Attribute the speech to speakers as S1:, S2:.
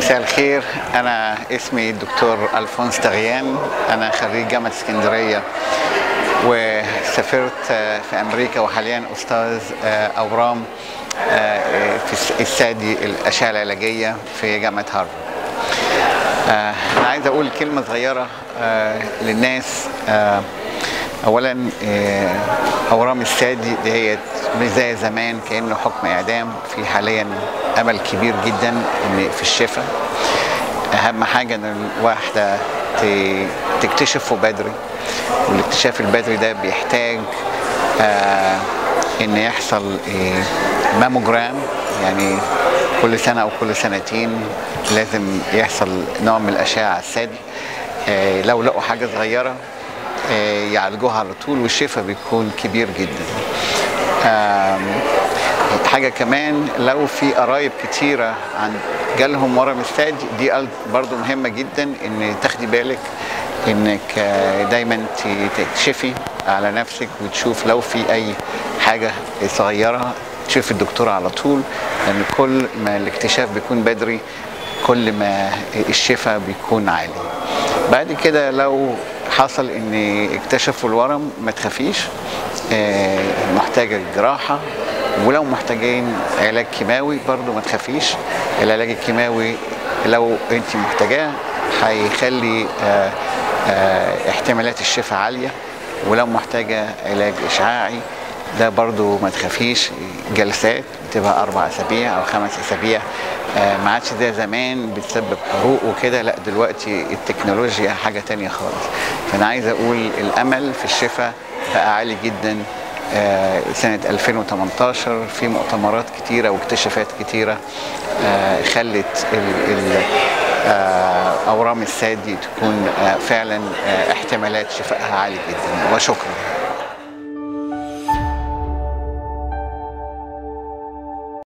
S1: مساء الخير انا اسمي الدكتور الفونس تغيان انا خريج جامعه اسكندريه وسافرت في امريكا وحاليا استاذ اورام في السادي الاشعه العلاجيه في جامعه هارفارد انا عايز اقول كلمه صغيره للناس اولا اورام السادي ديت مش زي زمان كانه حكم اعدام في حاليا امل كبير جدا ان في الشفاء اهم حاجه ان الواحده تكتشفه بدري والاكتشاف البدري ده بيحتاج آه ان يحصل آه ماموجرام يعني كل سنه او كل سنتين لازم يحصل نوع من الاشعه على الثدي آه لو لقوا حاجه صغيره يعالجوها على طول والشفاء بيكون كبير جدا حاجه كمان لو في قرايب كتيره عن جالهم ورم الثدي دي برضو مهمه جدا ان تاخدي بالك انك دايما تكشفي على نفسك وتشوف لو في اي حاجه صغيره تشوف الدكتور على طول لان كل ما الاكتشاف بيكون بدري كل ما الشفاء بيكون عالي بعد كده لو حصل ان اكتشفوا الورم ما تخافيش محتاجه جراحه ولو محتاجين علاج كيماوي برضو ما تخافيش العلاج الكيماوي لو انت محتاجاه هيخلي احتمالات الشفاء عاليه ولو محتاجه علاج اشعاعي ده برضو ما تخافيش جلسات بتبقى اربع اسابيع او خمس اسابيع ما عادش زي زمان بتسبب حروق وكده لا دلوقتي التكنولوجيا حاجه تانية خالص فانا عايز اقول الامل في الشفاء بقى عالي جدا سنة 2018 في مؤتمرات كتيرة واكتشافات كتيرة خلت أورام الثدي تكون فعلا احتمالات شفائها عالي جدا وشكرا